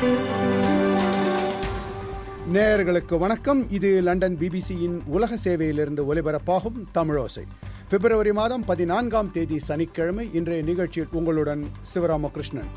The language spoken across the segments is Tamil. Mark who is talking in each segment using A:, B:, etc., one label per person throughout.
A: நேயர்களுக்கு வணக்கம் இது லண்டன் பிபிசியின் உலக சேவையிலிருந்து ஒலிபரப்பாகும் தமிழோசை பிப்ரவரி மாதம் பதினான்காம் தேதி சனிக்கிழமை இன்றைய நிகழ்ச்சியில் உங்களுடன் சிவராமகிருஷ்ணன்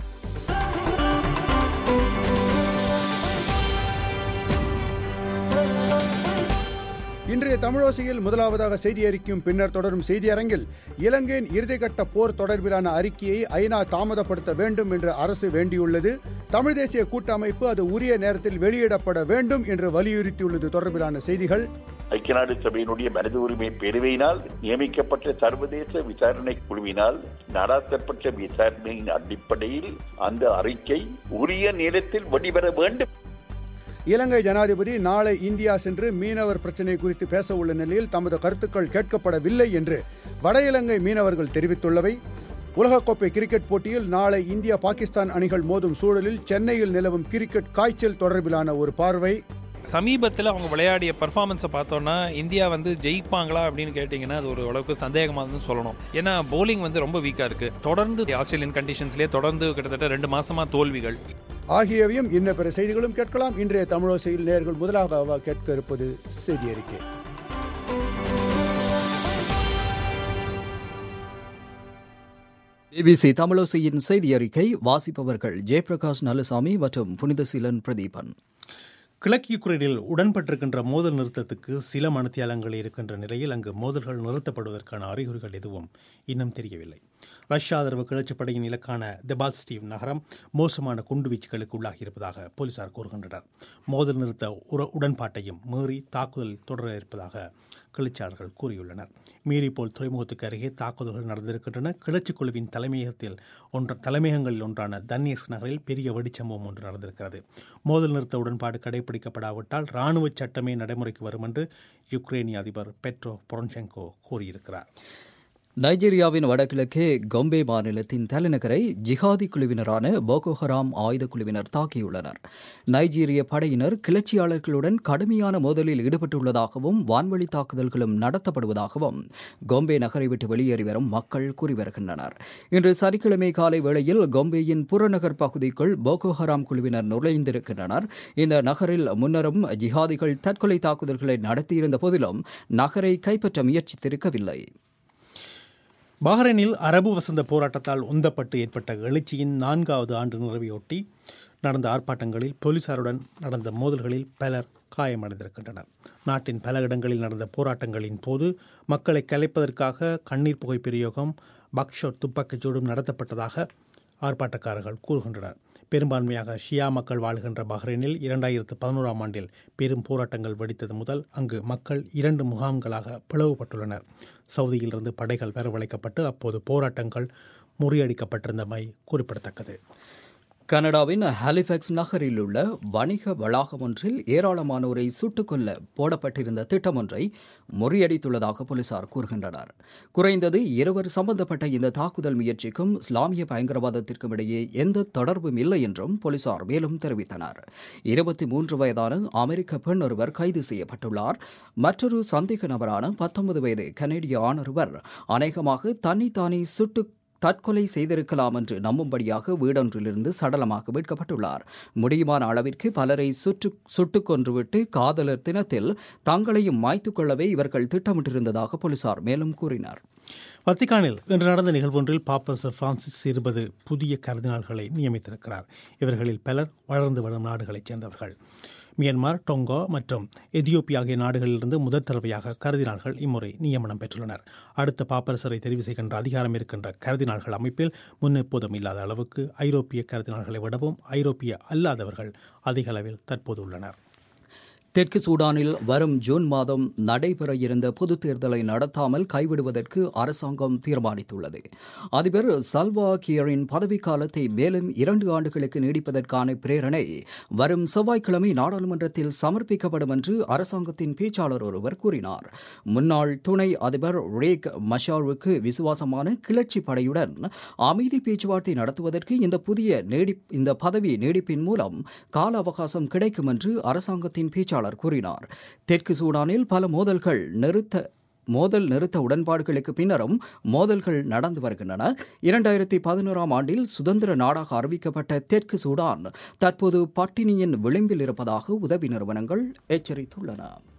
A: இன்றைய தமிழோசையில் முதலாவதாக செய்தி அறிக்கையும் பின்னர் தொடரும் செய்தி அரங்கில் இலங்கையின் இறுதிக்கட்ட போர் தொடர்பிலான அறிக்கையை ஐநா தாமதப்படுத்த வேண்டும் என்று அரசு வேண்டியுள்ளது தமிழ் தேசிய கூட்டமைப்பு அது உரிய நேரத்தில் வெளியிடப்பட வேண்டும் என்று வலியுறுத்தியுள்ளது தொடர்பிலான செய்திகள்
B: ஐக்கிய நாடு சபையினுடைய மனித உரிமை பேரவையினால் நியமிக்கப்பட்ட சர்வதேச விசாரணை குழுவினால் நடாத்தப்பட்ட விசாரணையின் அடிப்படையில் அந்த அறிக்கை உரிய நேரத்தில் வெளிவர வேண்டும்
A: இலங்கை ஜனாதிபதி நாளை இந்தியா சென்று மீனவர் பிரச்சினை குறித்து பேச உள்ள நிலையில் தமது கருத்துக்கள் கேட்கப்படவில்லை என்று வட இலங்கை மீனவர்கள் தெரிவித்துள்ளவை உலகக்கோப்பை கிரிக்கெட் போட்டியில் நாளை இந்தியா பாகிஸ்தான் அணிகள் மோதும் சூழலில் சென்னையில் நிலவும் கிரிக்கெட் காய்ச்சல் தொடர்பிலான ஒரு பார்வை
C: சமீபத்தில் அவங்க விளையாடிய பர்ஃபார்மன்ஸை பார்த்தோன்னா இந்தியா வந்து ஜெயிப்பாங்களா அப்படின்னு கேட்டிங்கன்னா அது ஒரு அளவுக்கு சந்தேகமாக தான் சொல்லணும் ஏன்னா போலிங் வந்து ரொம்ப வீக்காக இருக்குது தொடர்ந்து ஆஸ்திரேலியன் கண்டிஷன்ஸ்லேயே தொடர்ந்து கிட்டத்தட்ட ரெண்டு மாசமா தோல்விகள்
A: ஆகியவையும் இன்ன பிற செய்திகளும் கேட்கலாம் இன்றைய தமிழோசையில் நேர்கள் முதலாக கேட்க இருப்பது செய்தி அறிக்கை
D: பிபிசி தமிழோசையின் செய்தி அறிக்கை வாசிப்பவர்கள் ஜெயபிரகாஷ் நல்லசாமி மற்றும் புனிதசீலன் பிரதீபன்
E: கிழக்கு யுக்ரைனில் உடன்பட்டிருக்கின்ற மோதல் நிறுத்தத்துக்கு சில மணித்தியாலங்கள் இருக்கின்ற நிலையில் அங்கு மோதல்கள் நிறுத்தப்படுவதற்கான அறிகுறிகள் எதுவும் இன்னும் தெரியவில்லை ரஷ்ய ஆதரவு கிளர்ச்சிப் படையின் இலக்கான தெபால்ஸ்டீவ் நகரம் மோசமான குண்டுவீச்சுகளுக்கு உள்ளாகியிருப்பதாக போலீசார் கூறுகின்றனர் மோதல் நிறுத்த உர உடன்பாட்டையும் மீறி தாக்குதல் தொடர இருப்பதாக கிளர்ச்சியாளர்கள் கூறியுள்ளனர் மீறிப்போல் துறைமுகத்துக்கு அருகே தாக்குதல்கள் நடந்திருக்கின்றன கிளர்ச்சி குழுவின் தலைமையகத்தில் ஒன்ற தலைமையகங்களில் ஒன்றான தன்யஸ் நகரில் பெரிய வெடிச்சம்பவம் ஒன்று நடந்திருக்கிறது மோதல் நிறுத்த உடன்பாடு கடைபிடிக்கப்படாவிட்டால் இராணுவ சட்டமே நடைமுறைக்கு வரும் என்று யுக்ரைனிய அதிபர் பெட்ரோ பொரன்செங்கோ கூறியிருக்கிறார்
D: நைஜீரியாவின் வடகிழக்கே கொம்பே மாநிலத்தின் தலைநகரை ஜிஹாதி குழுவினரான போகோ ஹராம் ஆயுத குழுவினர் தாக்கியுள்ளனர் நைஜீரிய படையினர் கிளர்ச்சியாளர்களுடன் கடுமையான மோதலில் ஈடுபட்டுள்ளதாகவும் வான்வழி தாக்குதல்களும் நடத்தப்படுவதாகவும் கொம்பே நகரை விட்டு வெளியேறி வரும் மக்கள் கூறி வருகின்றனர் இன்று சனிக்கிழமை காலை வேளையில் கொம்பேயின் புறநகர் பகுதிக்குள் போகோ ஹராம் குழுவினர் நுழைந்திருக்கின்றனர் இந்த நகரில் முன்னரும் ஜிஹாதிகள் தற்கொலை தாக்குதல்களை நடத்தியிருந்த போதிலும் நகரை கைப்பற்ற முயற்சித்திருக்கவில்லை
E: பஹ்ரைனில் அரபு வசந்த போராட்டத்தால் உந்தப்பட்டு ஏற்பட்ட எழுச்சியின் நான்காவது ஆண்டு நிறைவையொட்டி நடந்த ஆர்ப்பாட்டங்களில் போலீசாருடன் நடந்த மோதல்களில் பலர் காயமடைந்திருக்கின்றனர் நாட்டின் பல இடங்களில் நடந்த போராட்டங்களின் போது மக்களை கலைப்பதற்காக கண்ணீர் புகை பிரயோகம் பக்ஷோட் துப்பாக்கிச்சூடும் நடத்தப்பட்டதாக ஆர்ப்பாட்டக்காரர்கள் கூறுகின்றனர் பெரும்பான்மையாக ஷியா மக்கள் வாழ்கின்ற பஹ்ரைனில் இரண்டாயிரத்து பதினோராம் ஆண்டில் பெரும் போராட்டங்கள் வெடித்தது முதல் அங்கு மக்கள் இரண்டு முகாம்களாக பிளவுபட்டுள்ளனர் சவுதியிலிருந்து படைகள் வரவழைக்கப்பட்டு அப்போது போராட்டங்கள் முறியடிக்கப்பட்டிருந்தமை குறிப்பிடத்தக்கது
D: கனடாவின் ஹாலிஃபேக்ஸ் நகரில் உள்ள வணிக வளாகம் ஒன்றில் ஏராளமானோரை சுட்டுக் கொல்ல போடப்பட்டிருந்த திட்டம் ஒன்றை முறியடித்துள்ளதாக போலீசார் கூறுகின்றனர் குறைந்தது இருவர் சம்பந்தப்பட்ட இந்த தாக்குதல் முயற்சிக்கும் இஸ்லாமிய பயங்கரவாதத்திற்கும் இடையே எந்த தொடர்பும் இல்லை என்றும் போலீசார் மேலும் தெரிவித்தனர் இருபத்தி மூன்று வயதான அமெரிக்க பெண் ஒருவர் கைது செய்யப்பட்டுள்ளார் மற்றொரு சந்தேக நபரான பத்தொன்பது வயது கனேடிய ஆணொருவர் அநேகமாக தன்னைத்தானே சுட்டு தற்கொலை செய்திருக்கலாம் என்று நம்பும்படியாக வீடொன்றிலிருந்து சடலமாக மீட்கப்பட்டுள்ளார் முடியுமான அளவிற்கு பலரை சுற்று சுட்டுக் கொன்றுவிட்டு காதலர் தினத்தில் தங்களையும் மாய்த்துக் கொள்ளவே இவர்கள் திட்டமிட்டிருந்ததாக போலீசார் மேலும் கூறினார்
E: வத்திகானில் இன்று நடந்த நிகழ்வொன்றில் பாப்பரசர் பிரான்சிஸ் இருபது புதிய கர்தினால்களை நியமித்திருக்கிறார் இவர்களில் பலர் வளர்ந்து வரும் நாடுகளைச் சேர்ந்தவர்கள் மியான்மர் டொங்கோ மற்றும் எதியோப்பியா ஆகிய நாடுகளிலிருந்து முதற் தடவையாக கருதினாள்கள் இம்முறை நியமனம் பெற்றுள்ளனர் அடுத்த பாப்பரசரை தெரிவு செய்கின்ற அதிகாரம் இருக்கின்ற கருதினாள்கள் அமைப்பில் முன்னெப்போதும் இல்லாத அளவுக்கு ஐரோப்பிய கருதினாள்களை விடவும் ஐரோப்பிய அல்லாதவர்கள் அதிக அளவில் தற்போது உள்ளனர்
D: தெற்கு சூடானில் வரும் ஜூன் மாதம் நடைபெற இருந்த பொதுத் தேர்தலை நடத்தாமல் கைவிடுவதற்கு அரசாங்கம் தீர்மானித்துள்ளது அதிபர் சல்வா கியரின் பதவிக்காலத்தை மேலும் இரண்டு ஆண்டுகளுக்கு நீடிப்பதற்கான பிரேரணை வரும் செவ்வாய்க்கிழமை நாடாளுமன்றத்தில் சமர்ப்பிக்கப்படும் என்று அரசாங்கத்தின் பேச்சாளர் ஒருவர் கூறினார் முன்னாள் துணை அதிபர் ரேக் மஷாருக்கு விசுவாசமான கிளர்ச்சி படையுடன் அமைதி பேச்சுவார்த்தை நடத்துவதற்கு இந்த புதிய நீடி இந்த பதவி நீடிப்பின் மூலம் கால அவகாசம் கிடைக்கும் என்று அரசாங்கத்தின் பேச்சாளர் கூறினார் தெற்கு சூடானில் பல மோதல்கள் நிறுத்த மோதல் நிறுத்த உடன்பாடுகளுக்கு பின்னரும் மோதல்கள் நடந்து வருகின்றன இரண்டாயிரத்தி பதினோராம் ஆண்டில் சுதந்திர நாடாக அறிவிக்கப்பட்ட தெற்கு சூடான் தற்போது பட்டினியின் விளிம்பில் இருப்பதாக உதவி நிறுவனங்கள் எச்சரித்துள்ளன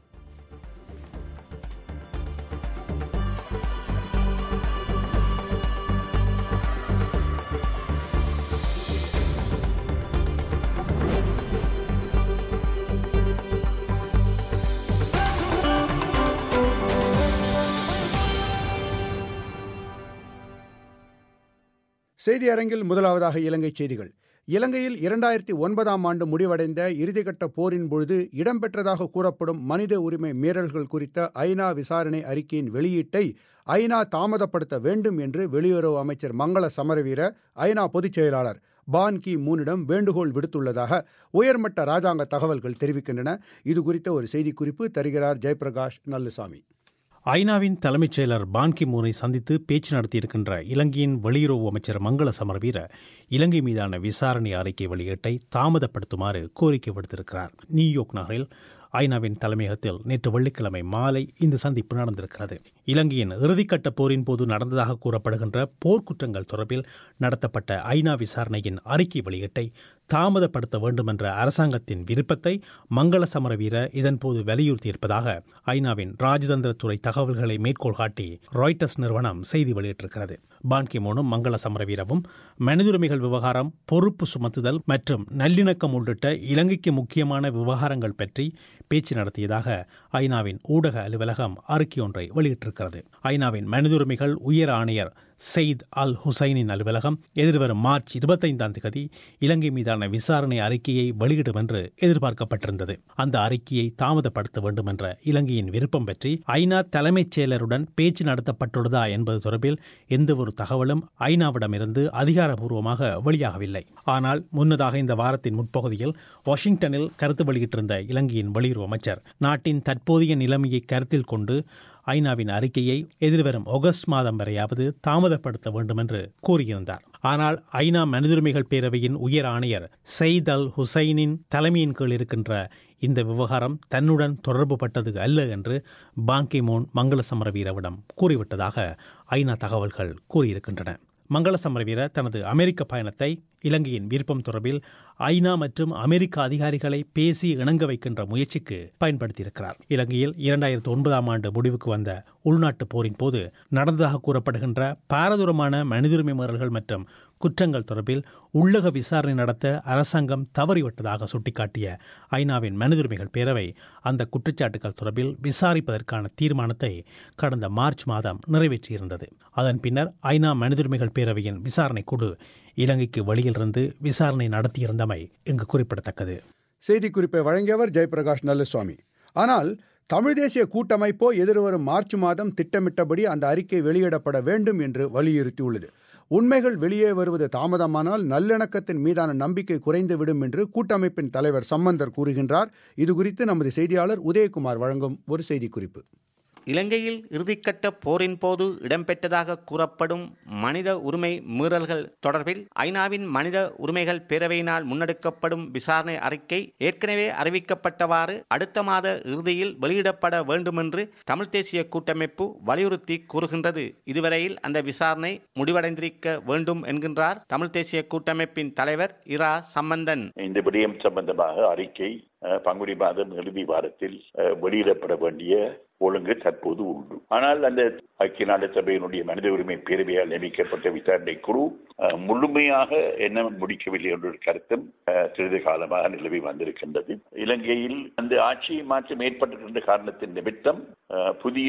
A: செய்தி அரங்கில் முதலாவதாக இலங்கை செய்திகள் இலங்கையில் இரண்டாயிரத்தி ஒன்பதாம் ஆண்டு முடிவடைந்த இறுதிக்கட்ட போரின் பொழுது இடம்பெற்றதாக கூறப்படும் மனித உரிமை மீறல்கள் குறித்த ஐநா விசாரணை அறிக்கையின் வெளியீட்டை ஐநா தாமதப்படுத்த வேண்டும் என்று வெளியுறவு அமைச்சர் மங்கள சமரவீர ஐநா பொதுச் செயலாளர் பான் கி மூனிடம் வேண்டுகோள் விடுத்துள்ளதாக உயர்மட்ட ராஜாங்க தகவல்கள் தெரிவிக்கின்றன இது குறித்த ஒரு செய்திக்குறிப்பு தருகிறார் ஜெயபிரகாஷ் நல்லுசாமி
E: ஐநாவின் தலைமைச் செயலர் பான்கி மூனை சந்தித்து பேச்சு நடத்தியிருக்கின்ற இலங்கையின் வெளியுறவு அமைச்சர் மங்கள சமரவீர இலங்கை மீதான விசாரணை அறிக்கை வெளியீட்டை தாமதப்படுத்துமாறு கோரிக்கை விடுத்திருக்கிறார் நியூயார்க் நகரில் ஐநாவின் தலைமையகத்தில் நேற்று வெள்ளிக்கிழமை மாலை இந்த சந்திப்பு நடந்திருக்கிறது இலங்கையின் இறுதிக்கட்ட போரின் போது நடந்ததாக கூறப்படுகின்ற போர்க்குற்றங்கள் தொடர்பில் நடத்தப்பட்ட ஐநா விசாரணையின் அறிக்கை வெளியீட்டை தாமதப்படுத்த வேண்டும் என்ற அரசாங்கத்தின் விருப்பத்தை மங்கள சமரவீர இதன்போது வலியுறுத்தியிருப்பதாக ஐநாவின் ராஜதந்திரத்துறை தகவல்களை மேற்கோள் காட்டி ராய்டர்ஸ் நிறுவனம் செய்தி வெளியிட்டிருக்கிறது பான்கிமோனும் மங்கள சமரவீரவும் மனிதுரிமைகள் விவகாரம் பொறுப்பு சுமத்துதல் மற்றும் நல்லிணக்கம் உள்ளிட்ட இலங்கைக்கு முக்கியமான விவகாரங்கள் பற்றி பேச்சு நடத்தியதாக ஐநாவின் ஊடக அலுவலகம் அறிக்கை ஒன்றை வெளியிட்டிருக்கிறது ஐநாவின் மனிதுரிமைகள் உயர் ஆணையர் செயித் அல் ஹுசைனின் அலுவலகம் எதிர்வரும் மார்ச் இருபத்தைந்தாம் தேதி இலங்கை மீதான விசாரணை அறிக்கையை வெளியிடும் என்று எதிர்பார்க்கப்பட்டிருந்தது அந்த அறிக்கையை தாமதப்படுத்த வேண்டும் என்ற இலங்கையின் விருப்பம் பற்றி ஐநா தலைமைச் செயலருடன் பேச்சு நடத்தப்பட்டுள்ளதா என்பது தொடர்பில் எந்தவொரு தகவலும் ஐநாவிடமிருந்து அதிகாரப்பூர்வமாக வெளியாகவில்லை ஆனால் முன்னதாக இந்த வாரத்தின் முற்பகுதியில் வாஷிங்டனில் கருத்து வெளியிட்டிருந்த இலங்கையின் வெளியுறவு அமைச்சர் நாட்டின் தற்போதைய நிலைமையை கருத்தில் கொண்டு ஐநாவின் அறிக்கையை எதிர்வரும் ஆகஸ்ட் மாதம் வரையாவது தாமதப்படுத்த வேண்டும் என்று கூறியிருந்தார் ஆனால் ஐநா மனிதுரிமைகள் பேரவையின் உயர் ஆணையர் சயித் அல் ஹுசைனின் தலைமையின் கீழ் இருக்கின்ற இந்த விவகாரம் தன்னுடன் தொடர்பு பட்டது அல்ல என்று பாங்கிமோன் மங்கள சமரவீரவிடம் கூறிவிட்டதாக ஐநா தகவல்கள் கூறியிருக்கின்றன மங்கள சமரவீர தனது அமெரிக்க பயணத்தை இலங்கையின் விருப்பம் தொடர்பில் ஐநா மற்றும் அமெரிக்க அதிகாரிகளை பேசி இணங்க வைக்கின்ற முயற்சிக்கு பயன்படுத்தியிருக்கிறார் இலங்கையில் இரண்டாயிரத்து ஒன்பதாம் ஆண்டு முடிவுக்கு வந்த உள்நாட்டு போரின் போது நடந்ததாக கூறப்படுகின்ற பாரதூரமான மனிதுரிமை மீறல்கள் மற்றும் குற்றங்கள் தொடர்பில் உள்ளக விசாரணை நடத்த அரசாங்கம் தவறிவிட்டதாக சுட்டிக்காட்டிய ஐநாவின் மனிதுரிமைகள் பேரவை அந்த குற்றச்சாட்டுகள் தொடர்பில் விசாரிப்பதற்கான தீர்மானத்தை கடந்த மார்ச் மாதம் நிறைவேற்றியிருந்தது அதன் பின்னர் ஐநா மனிதுரிமைகள் பேரவையின் விசாரணை குழு இலங்கைக்கு வெளியிலிருந்து விசாரணை நடத்தியிருந்தமை இங்கு குறிப்பிடத்தக்கது
A: செய்திக்குறிப்பை வழங்கியவர் ஜெயபிரகாஷ் நல்லசுவாமி ஆனால் தமிழ் தேசிய கூட்டமைப்போ எதிர்வரும் மார்ச் மாதம் திட்டமிட்டபடி அந்த அறிக்கை வெளியிடப்பட வேண்டும் என்று வலியுறுத்தியுள்ளது உண்மைகள் வெளியே வருவது தாமதமானால் நல்லிணக்கத்தின் மீதான நம்பிக்கை குறைந்துவிடும் என்று கூட்டமைப்பின் தலைவர் சம்பந்தர் கூறுகின்றார் இதுகுறித்து நமது செய்தியாளர் உதயகுமார் வழங்கும் ஒரு செய்திக்குறிப்பு
F: இலங்கையில் இறுதிக்கட்ட போரின் போது இடம்பெற்றதாக கூறப்படும் மனித உரிமை மீறல்கள் தொடர்பில் ஐநாவின் மனித உரிமைகள் பேரவையினால் முன்னெடுக்கப்படும் விசாரணை அறிக்கை ஏற்கனவே அறிவிக்கப்பட்டவாறு அடுத்த மாத இறுதியில் வெளியிடப்பட வேண்டுமென்று தமிழ் தேசிய கூட்டமைப்பு வலியுறுத்தி கூறுகின்றது இதுவரையில் அந்த விசாரணை முடிவடைந்திருக்க வேண்டும் என்கின்றார் தமிழ் தேசிய கூட்டமைப்பின் தலைவர் இரா சம்பந்தன்
B: இந்த விடயம் சம்பந்தமாக அறிக்கை அஹ், பங்குனி மாதம் இறுதி வாரத்தில் அஹ், வெளியிடப்பட வேண்டிய ஒழுங்கு தற்போது உண்டு ஆனால் அந்த ஐக்கிய நாடு சபையினுடைய மனித உரிமை பேரவையால் நியமிக்கப்பட்ட விசாரணை குழு அஹ், முழுமையாக என்ன முடிக்கவில்லை என்ற ஒரு கருத்தும் அஹ், சிறிது காலமாக நிலவி வந்திருக்கின்றது இலங்கையில் அந்த ஆட்சி மாற்றம் ஏற்பட்டிருக்கின்ற காரணத்தின் நிமித்தம் அஹ், புதிய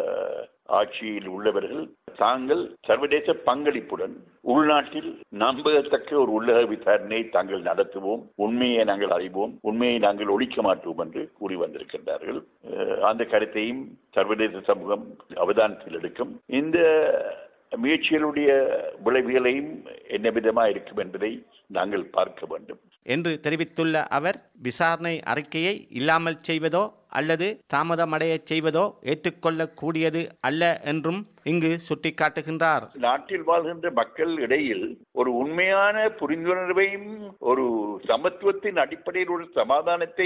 B: ஆட்சியில் உள்ளவர்கள் தாங்கள் சர்வதேச பங்களிப்புடன் உள்நாட்டில் நம்பத்தக்க ஒரு உள்ளக விசாரணையை தாங்கள் நடத்துவோம் உண்மையை நாங்கள் அறிவோம் உண்மையை நாங்கள் ஒழிக்க மாட்டோம் என்று கூறி வந்திருக்கின்றார்கள் அஹ், அந்த கருத்தையும் சர்வதேச சமூகம் அவதானத்தில் எடுக்கும் இந்த முயற்சிகளுடைய விளைவுகளையும் என்ன விதமா இருக்கும் என்பதை நாங்கள் பார்க்க வேண்டும்
F: என்று தெரிவித்துள்ள அவர் விசாரணை அறிக்கையை இல்லாமல் செய்வதோ அல்லது தாமதமடையச் செய்வதோ ஏற்றுக்கொள்ளக்கூடியது அல்ல என்றும் இங்கு சுட்டிக்காட்டுகின்றார்
B: நாட்டில் வாழ்கின்ற மக்கள் இடையில் ஒரு உண்மையான புரிந்துணர்வையும் ஒரு சமத்துவத்தின் அடிப்படையில் ஒரு சமாதானத்தையும்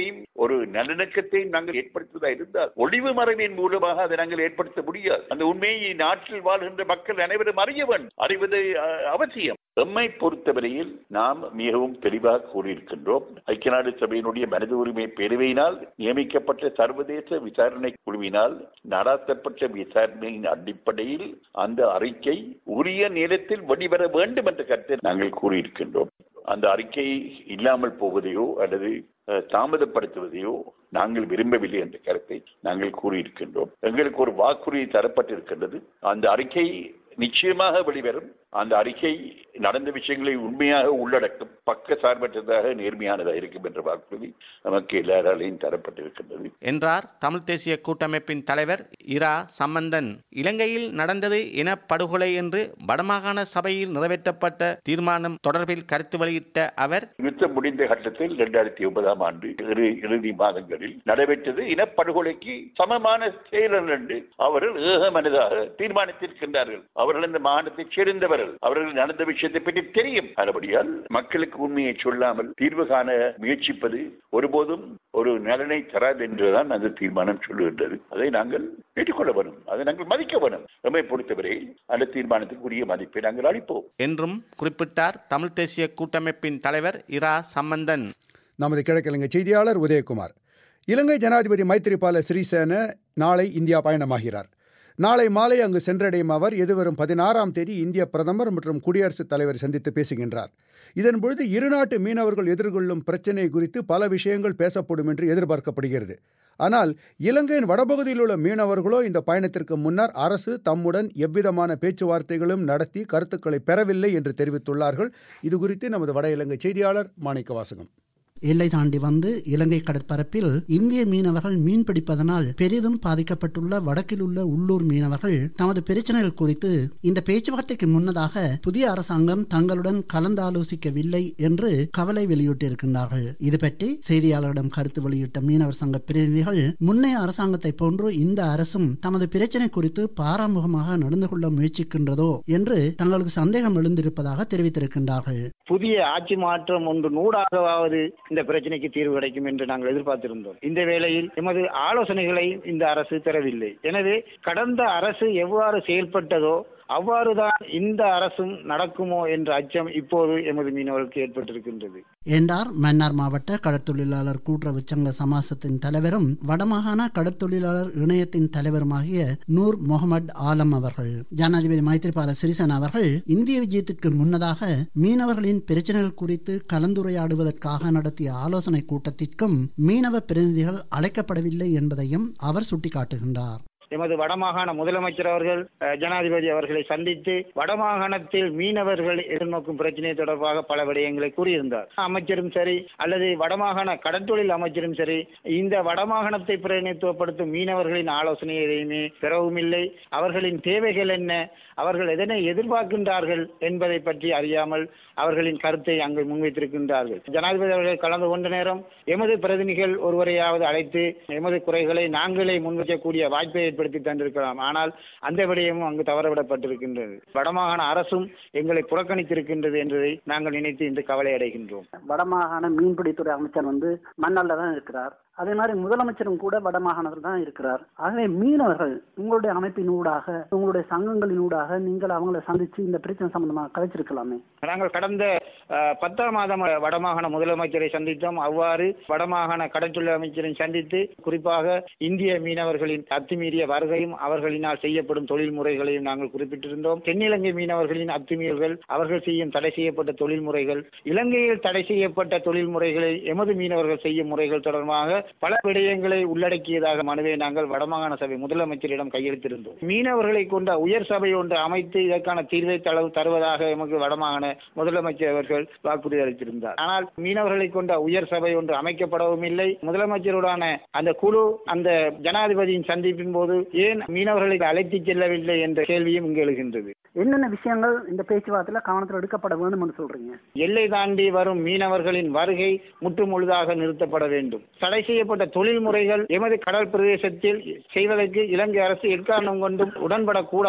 B: ஒரு நல்லிணக்கத்தை நாங்கள் ஏற்படுத்துவதா இருந்தால் ஒளிவு மறைவின் மூலமாக அதை நாங்கள் ஏற்படுத்த முடியாது அந்த உண்மையை நாட்டில் வாழ்கின்ற மக்கள் அனைவரும் அறிய வேண்டும் அறிவது அஹ், அவசியம் எம்மை பொறுத்தவரையில் நாம் மிகவும் தெளிவாக கூறியிருக்கின்றோம் ஐக்கிய நாடு சபையினுடைய மனித உரிமை பேரவையினால் நியமிக்கப்பட்ட சர்வதேச விசாரணை குழுவினால் நடாத்தப்பட்ட விசாரணையின் அடிப்படையில் அந்த அறிக்கை உரிய நேரத்தில் வெளிவர வேண்டும் என்ற கருத்தை நாங்கள் கூறியிருக்கின்றோம் அந்த அறிக்கை இல்லாமல் போவதையோ அல்லது அஹ், தாமதப்படுத்துவதையோ நாங்கள் விரும்பவில்லை என்ற கருத்தை நாங்கள் கூறியிருக்கின்றோம் எங்களுக்கு ஒரு வாக்குறுதி தரப்பட்டிருக்கின்றது அந்த அறிக்கை நிச்சயமாக வெளிவரும் அந்த அறிக்கை நடந்த விஷயங்களை உண்மையாக உள்ளடக்கும் பக்க சார்பற்றதாக நேர்மையானதாக இருக்கும் என்ற வாக்குறுதி நமக்கு எல்லாராலையும் தரப்பட்டிருக்கின்றது
F: என்றார் தமிழ் தேசிய கூட்டமைப்பின் தலைவர் இரா சம்பந்தன் இலங்கையில் நடந்தது இனப்படுகொலை என்று வடமாகாண சபையில் நிறைவேற்றப்பட்ட தீர்மானம் தொடர்பில் கருத்து வெளியிட்ட அவர்
B: யுத்தம் முடிந்த கட்டத்தில் இரண்டாயிரத்தி ஒன்பதாம் ஆண்டு இறு- இறுதி மாதங்களில் நடைபெற்றது இனப்படுகொலைக்கு சமமான செயலர் என்று அவர்கள் ஏகமனதாக தீர்மானித்திருக்கின்றார்கள் அவர்கள் இந்த மாநிலத்தைச் சேர்ந்தவர்கள் அவர்கள் நடந்த விஷயத்தை பற்றி தெரியும் அதுபடியால் மக்களுக்கு உண்மையை சொல்லாமல் தீர்வு காண முயற்சிப்பது ஒருபோதும் ஒரு நலனை தராது என்றுதான் அந்த தீர்மானம் சொல்லுகின்றது அதை நாங்கள் ஏற்றுக்கொள்ள வேணும் அதை நாங்கள் மதிக்க வேணும் நம்மை பொறுத்தவரை அந்த தீர்மானத்துக்கு உரிய மதிப்பை நாங்கள் அளிப்போம்
F: என்றும் குறிப்பிட்டார் தமிழ் தேசிய கூட்டமைப்பின் தலைவர் இரா சம்பந்தன்
A: நமது கிழக்கிழங்கை செய்தியாளர் உதயகுமார் இலங்கை ஜனாதிபதி மைத்திரிபால சிறிசேன நாளை இந்தியா பயணமாகிறார் நாளை மாலை அங்கு சென்றடையும் அவர் எதிர்வரும் பதினாறாம் தேதி இந்திய பிரதமர் மற்றும் குடியரசுத் தலைவரை சந்தித்து பேசுகின்றார் இதன்பொழுது இருநாட்டு மீனவர்கள் எதிர்கொள்ளும் பிரச்சினை குறித்து பல விஷயங்கள் பேசப்படும் என்று எதிர்பார்க்கப்படுகிறது ஆனால் இலங்கையின் வடபகுதியில் உள்ள மீனவர்களோ இந்த பயணத்திற்கு முன்னர் அரசு தம்முடன் எவ்விதமான பேச்சுவார்த்தைகளும் நடத்தி கருத்துக்களை பெறவில்லை என்று தெரிவித்துள்ளார்கள் இது குறித்து நமது வட இலங்கை செய்தியாளர் மாணிக்க வாசகம்
G: எல்லை தாண்டி வந்து இலங்கை கடற்பரப்பில் இந்திய மீனவர்கள் மீன் பிடிப்பதனால் பெரிதும் பாதிக்கப்பட்டுள்ள வடக்கில் உள்ள உள்ளூர் மீனவர்கள் தமது பிரச்சனைகள் குறித்து இந்த பேச்சுவார்த்தைக்கு முன்னதாக புதிய அரசாங்கம் தங்களுடன் கலந்தாலோசிக்கவில்லை என்று கவலை வெளியிட்டிருக்கின்றார்கள் இது பற்றி செய்தியாளரிடம் கருத்து வெளியிட்ட மீனவர் சங்க பிரதிநிதிகள் முன்னைய அரசாங்கத்தை போன்று இந்த அரசும் தமது பிரச்சனை குறித்து பாராமுகமாக நடந்து கொள்ள முயற்சிக்கின்றதோ என்று தங்களுக்கு சந்தேகம் எழுந்திருப்பதாக தெரிவித்திருக்கின்றார்கள்
H: புதிய ஆட்சி மாற்றம் ஒன்று நூடாகவாவது இந்த பிரச்சனைக்கு தீர்வு கிடைக்கும் என்று நாங்கள் எதிர்பார்த்திருந்தோம் இந்த வேளையில் எமது ஆலோசனைகளை இந்த அரசு தரவில்லை எனவே கடந்த அரசு எவ்வாறு செயல்பட்டதோ அவ்வாறுதான் இந்த அரசும் நடக்குமோ என்ற அச்சம் இப்போது எமது மீனவர்களுக்கு ஏற்பட்டிருக்கின்றது
G: என்றார் மன்னார் மாவட்ட கடற்தொழிலாளர் கூட்டுறவு சங்க சமாசத்தின் தலைவரும் வடமாகாண கடற்தொழிலாளர் இணையத்தின் தலைவருமாகிய நூர் முகமது ஆலம் அவர்கள் ஜனாதிபதி மைத்திரிபால சிறிசேன அவர்கள் இந்திய விஜயத்திற்கு முன்னதாக மீனவர்களின் பிரச்சனைகள் குறித்து கலந்துரையாடுவதற்காக நடத்திய ஆலோசனை கூட்டத்திற்கும் மீனவ பிரதிநிதிகள் அழைக்கப்படவில்லை என்பதையும் அவர் சுட்டிக்காட்டுகின்றார்
H: எமது வடமாகாண முதலமைச்சர் அவர்கள் அஹ், ஜனாதிபதி அவர்களை சந்தித்து வடமாகாணத்தில் மீனவர்கள் எதிர்நோக்கும் பிரச்சனை தொடர்பாக பல விடயங்களை கூறியிருந்தார் அமைச்சரும் சரி அல்லது வடமாகாண கடற்தொழில் அமைச்சரும் சரி இந்த வடமாகாணத்தை பிரதிநிதித்துவப்படுத்தும் மீனவர்களின் ஆலோசனை எதையுமே பெறவும் இல்லை அவர்களின் தேவைகள் என்ன அவர்கள் எதனை எதிர்பார்க்கின்றார்கள் என்பதை பற்றி அறியாமல் அவர்களின் கருத்தை அங்கு முன்வைத்திருக்கின்றார்கள் ஜனாதிபதி அவர்கள் கலந்து கொண்ட நேரம் எமது பிரதிநிதிகள் ஒருவரையாவது அழைத்து எமது குறைகளை நாங்களே முன்வைக்கக்கூடிய வாய்ப்பை ஏற்படுத்தி தந்திருக்கலாம் ஆனால் அந்த விடயமும் அங்கு தவறவிடப்பட்டிருக்கின்றது வடமாகாண அரசும் எங்களை புறக்கணித்திருக்கின்றது என்பதை நாங்கள் நினைத்து இன்று கவலை அடைகின்றோம்
I: வடமாகாண மீன்பிடித்துறை அமைச்சர் வந்து மண்ணல்ல தான் இருக்கிறார் அதே மாதிரி முதலமைச்சரும் கூட வடமாகாணத்தில் தான் இருக்கிறார் ஆகவே மீனவர்கள் உங்களுடைய அமைப்பின் ஊடாக உங்களுடைய சங்கங்களின் ஊடாக நீங்கள் அவங்கள சந்திச்சு இந்த பிரச்சனை சம்பந்தமாக கலைச்சிருக்கலாமே
H: நாங்கள் கடந்த அஹ், பத்தாம் மாதம் வடமாகாண முதலமைச்சரை சந்தித்தோம் அவ்வாறு வடமாகாண கடற்தொழில் அமைச்சரை சந்தித்து குறிப்பாக இந்திய மீனவர்களின் அத்துமீறிய வருகையும் அவர்களினால் செய்யப்படும் தொழில் முறைகளையும் நாங்கள் குறிப்பிட்டிருந்தோம் தென்னிலங்கை மீனவர்களின் அத்துமீறல்கள் அவர்கள் செய்யும் தடை செய்யப்பட்ட தொழில் முறைகள் இலங்கையில் தடை செய்யப்பட்ட தொழில் முறைகளை எமது மீனவர்கள் செய்யும் முறைகள் தொடர்பாக பல விடயங்களை உள்ளடக்கியதாக மனுவை நாங்கள் வடமாகாண சபை முதலமைச்சரிடம் கையெழுத்திருந்தோம் மீனவர்களை கொண்ட உயர் சபை ஒன்று அமைத்து இதற்கான தீர்வை தளவு தருவதாக எமக்கு வடமாகாண முதலமைச்சர் அவர்கள் வாக்குறுதி அளித்திருந்தார் ஆனால் மீனவர்களை கொண்ட உயர் சபை ஒன்று அமைக்கப்படவும் இல்லை முதலமைச்சருடான அந்த குழு அந்த ஜனாதிபதியின் சந்திப்பின் போது ஏன் மீனவர்களை அழைத்துச் செல்லவில்லை என்ற கேள்வியும் இங்கு எழுகின்றது
I: என்னென்ன விஷயங்கள் இந்த பேச்சுவார்த்தையில கவனத்தில் எடுக்கப்பட வேண்டும் சொல்றீங்க
H: எல்லை தாண்டி வரும் மீனவர்களின் வருகை முற்றுமுழுதாக நிறுத்தப்பட வேண்டும் தடை செய்யப்பட்ட தொழில் முறைகள் எமது கடல் பிரதேசத்தில் செய்வதற்கு இலங்கை அரசு எக்காரணம் கொண்டும் உடன்படக்கூடாது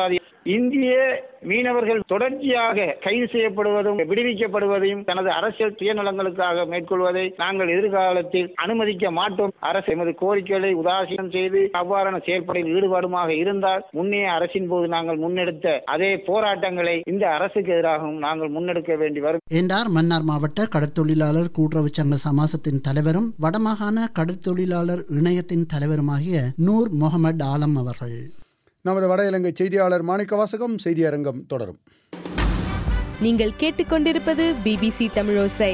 H: இந்திய மீனவர்கள் தொடர்ச்சியாக கைது செய்யப்படுவதும் விடுவிக்கப்படுவதையும் தனது அரசியல் சுயநலங்களுக்காக மேற்கொள்வதை நாங்கள் எதிர்காலத்தில் அனுமதிக்க மாட்டோம் அரசு எமது கோரிக்கைகளை உதாசீனம் செய்து அவ்வாறான செயல்பாட்டில் ஈடுபாடுமாக இருந்தால் முன்னைய அரசின் போது நாங்கள் முன்னெடுத்த அதே போராட்டங்களை இந்த அரசுக்கு எதிராகவும் நாங்கள் முன்னெடுக்க வேண்டி வரும்
G: என்றார் மன்னார் மாவட்ட கடற்தொழிலாளர் கூட்டுறவு சங்க சமாசத்தின் தலைவரும் வடமாகாண கடற்தொழிலாளர் இணையத்தின் தலைவருமாகிய நூர் முகமது ஆலம் அவர்கள்
A: நமது வட இலங்கை செய்தியாளர் மாணிக்க வாசகம் செய்தி அரங்கம் தொடரும்
J: நீங்கள் கேட்டுக்கொண்டிருப்பது பிபிசி தமிழோசை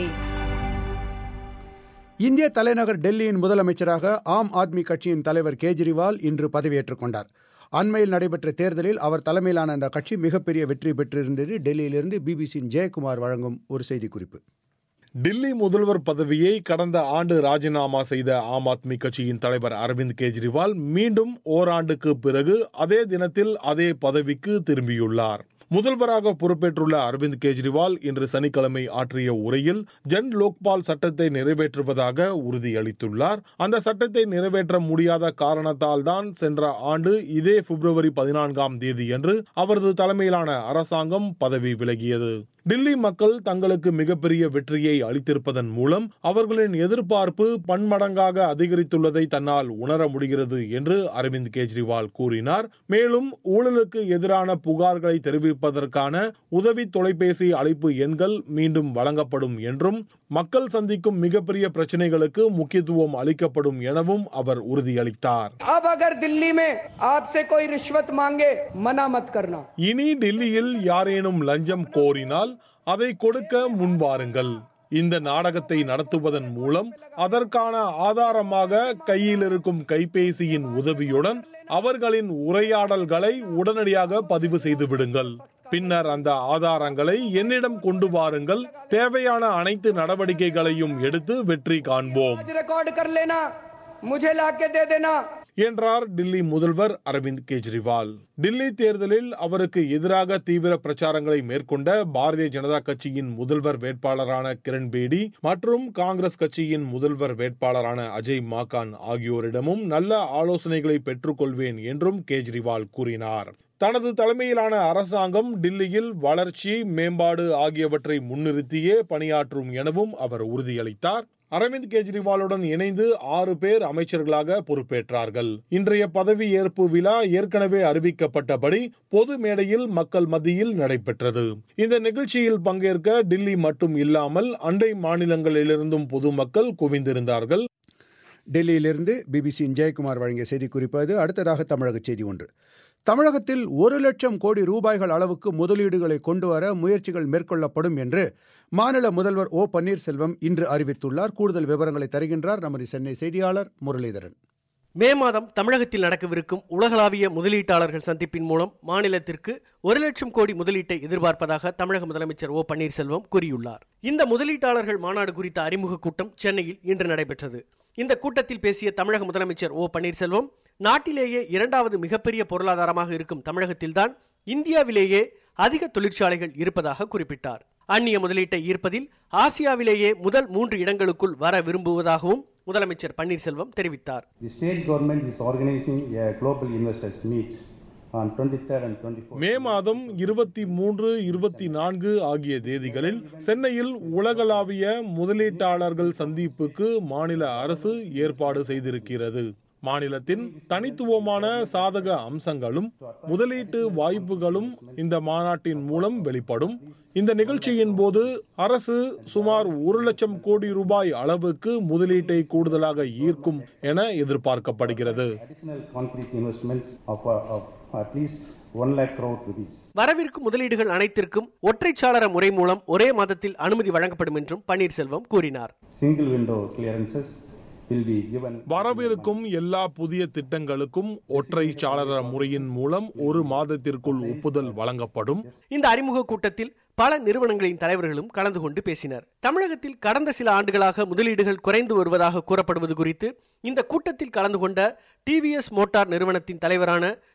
A: இந்திய தலைநகர் டெல்லியின் முதலமைச்சராக ஆம் ஆத்மி கட்சியின் தலைவர் கேஜ்ரிவால் இன்று பதவியேற்றுக் கொண்டார் அண்மையில் நடைபெற்ற தேர்தலில் அவர் தலைமையிலான அந்த கட்சி மிகப்பெரிய வெற்றி பெற்றிருந்தது டெல்லியிலிருந்து பிபிசியின் ஜெயக்குமார் வழங்கும் ஒரு செய்திக்குறிப்பு
K: டில்லி முதல்வர் பதவியை கடந்த ஆண்டு ராஜினாமா செய்த ஆம் ஆத்மி கட்சியின் தலைவர் அரவிந்த் கெஜ்ரிவால் மீண்டும் ஓராண்டுக்கு பிறகு அதே தினத்தில் அதே பதவிக்கு திரும்பியுள்ளார் முதல்வராக பொறுப்பேற்றுள்ள அரவிந்த் கெஜ்ரிவால் இன்று சனிக்கிழமை ஆற்றிய உரையில் ஜன் லோக்பால் சட்டத்தை நிறைவேற்றுவதாக உறுதியளித்துள்ளார் அந்த சட்டத்தை நிறைவேற்ற முடியாத காரணத்தால் தான் சென்ற ஆண்டு இதே பிப்ரவரி பதினான்காம் தேதியன்று அவரது தலைமையிலான அரசாங்கம் பதவி விலகியது டில்லி மக்கள் தங்களுக்கு மிகப்பெரிய வெற்றியை அளித்திருப்பதன் மூலம் அவர்களின் எதிர்பார்ப்பு பன்மடங்காக அதிகரித்துள்ளதை தன்னால் உணர முடிகிறது என்று அரவிந்த் கெஜ்ரிவால் கூறினார் மேலும் ஊழலுக்கு எதிரான புகார்களை தெரிவிப்பதற்கான உதவி தொலைபேசி அழைப்பு எண்கள் மீண்டும் வழங்கப்படும் என்றும் மக்கள் சந்திக்கும் மிகப்பெரிய பிரச்சனைகளுக்கு முக்கியத்துவம் அளிக்கப்படும் எனவும் அவர் உறுதியளித்தார்
L: अब अगर दिल्ली में आपसे कोई रिश्वत मांगे मना मत करना
K: இனி டெல்லியில் யாரேனும் லஞ்சம் கோரினால் அதை கொடுக்க முன்வாருங்கள் இந்த நாடகத்தை நடத்துவதன் மூலம் அதற்கான ஆதாரமாக கையில் இருக்கும் கைபேசியின் உதவியுடன் அவர்களின் உரையாடல்களை உடனடியாக பதிவு செய்து விடுங்கள் பின்னர் அந்த ஆதாரங்களை என்னிடம் கொண்டு வாருங்கள் தேவையான அனைத்து நடவடிக்கைகளையும் எடுத்து வெற்றி காண்போம்
L: आज रिकॉर्ड कर लेना मुझे लाके दे देना
K: என்றார் டில்லி முதல்வர் அரவிந்த் கெஜ்ரிவால் டில்லி தேர்தலில் அவருக்கு எதிராக தீவிர பிரச்சாரங்களை மேற்கொண்ட பாரதிய ஜனதா கட்சியின் முதல்வர் வேட்பாளரான கிரண் பேடி மற்றும் காங்கிரஸ் கட்சியின் முதல்வர் வேட்பாளரான அஜய் மாகான் ஆகியோரிடமும் நல்ல ஆலோசனைகளை பெற்றுக்கொள்வேன் என்றும் கெஜ்ரிவால் கூறினார் தனது தலைமையிலான அரசாங்கம் டில்லியில் வளர்ச்சி மேம்பாடு ஆகியவற்றை முன்னிறுத்தியே பணியாற்றும் எனவும் அவர் உறுதியளித்தார் அரவிந்த் கெஜ்ரிவாலுடன் இணைந்து ஆறு பேர் அமைச்சர்களாக பொறுப்பேற்றார்கள் இன்றைய பதவி ஏற்பு விழா ஏற்கனவே அறிவிக்கப்பட்டபடி பொது மேடையில் மக்கள் மத்தியில் நடைபெற்றது இந்த நிகழ்ச்சியில் பங்கேற்க டில்லி மட்டும் இல்லாமல் அண்டை மாநிலங்களிலிருந்தும் பொதுமக்கள் குவிந்திருந்தார்கள்
A: டெல்லியிலிருந்து பிபிசியின் ஜெயக்குமார் வழங்கிய செய்திக்குறிப்பு அது அடுத்ததாக தமிழக செய்தி ஒன்று தமிழகத்தில் ஒரு லட்சம் கோடி ரூபாய்கள் அளவுக்கு முதலீடுகளை கொண்டு வர முயற்சிகள் மேற்கொள்ளப்படும் என்று மாநில முதல்வர் ஓ பன்னீர்செல்வம் இன்று அறிவித்துள்ளார் கூடுதல் விவரங்களை தருகின்றார் நமது சென்னை செய்தியாளர் முரளிதரன்
M: மே மாதம் தமிழகத்தில் நடக்கவிருக்கும் உலகளாவிய முதலீட்டாளர்கள் சந்திப்பின் மூலம் மாநிலத்திற்கு ஒரு லட்சம் கோடி முதலீட்டை எதிர்பார்ப்பதாக தமிழக முதலமைச்சர் ஓ பன்னீர்செல்வம் கூறியுள்ளார் இந்த முதலீட்டாளர்கள் மாநாடு குறித்த அறிமுக கூட்டம் சென்னையில் இன்று நடைபெற்றது இந்த கூட்டத்தில் பேசிய தமிழக முதலமைச்சர் ஓ பன்னீர்செல்வம் நாட்டிலேயே இரண்டாவது மிகப்பெரிய பொருளாதாரமாக இருக்கும் தமிழகத்தில்தான் இந்தியாவிலேயே அதிக தொழிற்சாலைகள் இருப்பதாக குறிப்பிட்டார் அந்நிய முதலீட்டை ஈர்ப்பதில் ஆசியாவிலேயே முதல் மூன்று இடங்களுக்குள் வர விரும்புவதாகவும் முதலமைச்சர் பன்னீர்செல்வம் தெரிவித்தார்
N: The state government is organizing a global investors meet on 23rd and 24th.
K: மே மாதம் இருபத்தி மூன்று இருபத்தி நான்கு ஆகிய தேதிகளில் சென்னையில் உலகளாவிய முதலீட்டாளர்கள் சந்திப்புக்கு மாநில அரசு ஏற்பாடு செய்திருக்கிறது மாநிலத்தின் தனித்துவமான சாதக அம்சங்களும் முதலீட்டு வாய்ப்புகளும் இந்த மாநாட்டின் மூலம் வெளிப்படும் இந்த நிகழ்ச்சியின் போது அரசு சுமார் ஒரு லட்சம் கோடி ரூபாய் அளவுக்கு முதலீட்டை கூடுதலாக ஈர்க்கும் என எதிர்பார்க்கப்படுகிறது
N: Additional concrete investments of, uh, of at least 1 lakh crore rupees.
M: வரவிருக்கும் முதலீடுகள் அனைத்திற்கும் ஒற்றைச்சாளர முறை மூலம் ஒரே மாதத்தில் அனுமதி வழங்கப்படும் என்றும் பன்னீர்செல்வம் கூறினார்
N: Single window clearances will be given.
K: வரவிருக்கும் எல்லா புதிய திட்டங்களுக்கும் ஒற்றை சாளர முறையின் மூலம் ஒரு மாதத்திற்குள் ஒப்புதல் வழங்கப்படும்
M: இந்த அறிமுக கூட்டத்தில் பல நிறுவனங்களின் தலைவர்களும் கலந்து கொண்டு பேசினர் தமிழகத்தில் கடந்த சில ஆண்டுகளாக முதலீடுகள் குறைந்து வருவதாக கூறப்படுவது குறித்து இந்த கூட்டத்தில் கலந்து கொண்ட டிவிஎஸ் மோட்டார் நிறுவனத்தின் தலைவரான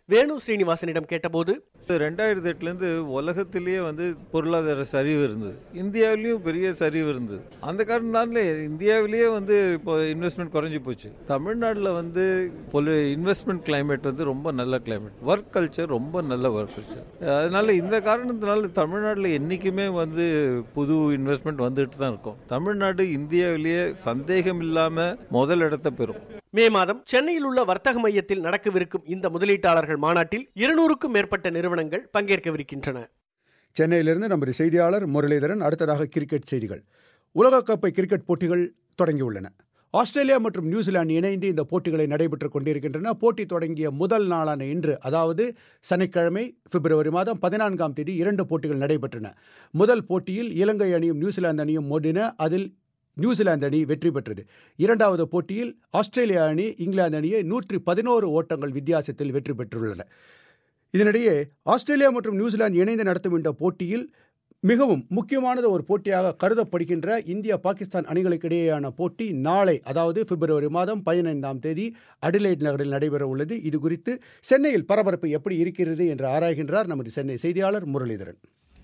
M: வேணு ஸ்ரீனிவாசனிடம் கேட்டபோது
O: ரெண்டாயிரத்தி எட்டுலேருந்து உலகத்திலேயே வந்து பொருளாதார சரிவு இருந்தது இந்தியாவிலேயும் பெரிய சரிவு இருந்தது அந்த காரணத்தால இந்தியாவிலேயே வந்து இப்போ இன்வெஸ்ட்மெண்ட் குறைஞ்சி போச்சு தமிழ்நாட்டில் வந்து பொலு இன்வெஸ்ட்மெண்ட் கிளைமேட் வந்து ரொம்ப நல்ல கிளைமேட் ஒர்க் கல்ச்சர் ரொம்ப நல்ல ஒர்க் கல்ச்சர் அதனால இந்த காரணத்தினால தமிழ்நாட்டில் என்றைக்குமே வந்து புது இன்வெஸ்ட்மெண்ட் வந்துட்டு தான் இருக்கும் தமிழ்நாடு இந்தியாவிலேயே சந்தேகம் இல்லாமல் முதல் இடத்தை பெறும்
M: மே மாதம் சென்னையில் உள்ள வர்த்தக மையத்தில் நடக்கவிருக்கும் இந்த முதலீட்டாளர்கள் மாநாட்டில் இருநூறுக்கும் மேற்பட்ட நிறுவனங்கள் பங்கேற்கவிருக்கின்றன
A: சென்னையிலிருந்து நமது செய்தியாளர் முரளிதரன் அடுத்ததாக கிரிக்கெட் செய்திகள் உலகக்கோப்பை கிரிக்கெட் போட்டிகள் தொடங்கியுள்ளன ஆஸ்திரேலியா மற்றும் நியூசிலாந்து இணைந்து இந்த போட்டிகளை நடைபெற்றுக் கொண்டிருக்கின்றன போட்டி தொடங்கிய முதல் நாளான இன்று அதாவது சனிக்கிழமை பிப்ரவரி மாதம் பதினான்காம் தேதி இரண்டு போட்டிகள் நடைபெற்றன முதல் போட்டியில் இலங்கை அணியும் நியூசிலாந்து அணியும் மோதின அதில் நியூசிலாந்து அணி வெற்றி பெற்றது இரண்டாவது போட்டியில் ஆஸ்திரேலியா அணி இங்கிலாந்து அணியை நூற்றி பதினோரு ஓட்டங்கள் வித்தியாசத்தில் வெற்றி பெற்றுள்ளன இதனிடையே ஆஸ்திரேலியா மற்றும் நியூசிலாந்து இணைந்து நடத்தும் இந்த போட்டியில் மிகவும் முக்கியமானது ஒரு போட்டியாக கருதப்படுகின்ற இந்தியா பாகிஸ்தான் அணிகளுக்கு இடையேயான போட்டி நாளை அதாவது பிப்ரவரி மாதம் பதினைந்தாம் தேதி அடிலைட் நகரில் நடைபெற உள்ளது இது குறித்து சென்னையில் பரபரப்பு எப்படி இருக்கிறது என்று ஆராய்கின்றார் நமது சென்னை செய்தியாளர் முரளிதரன்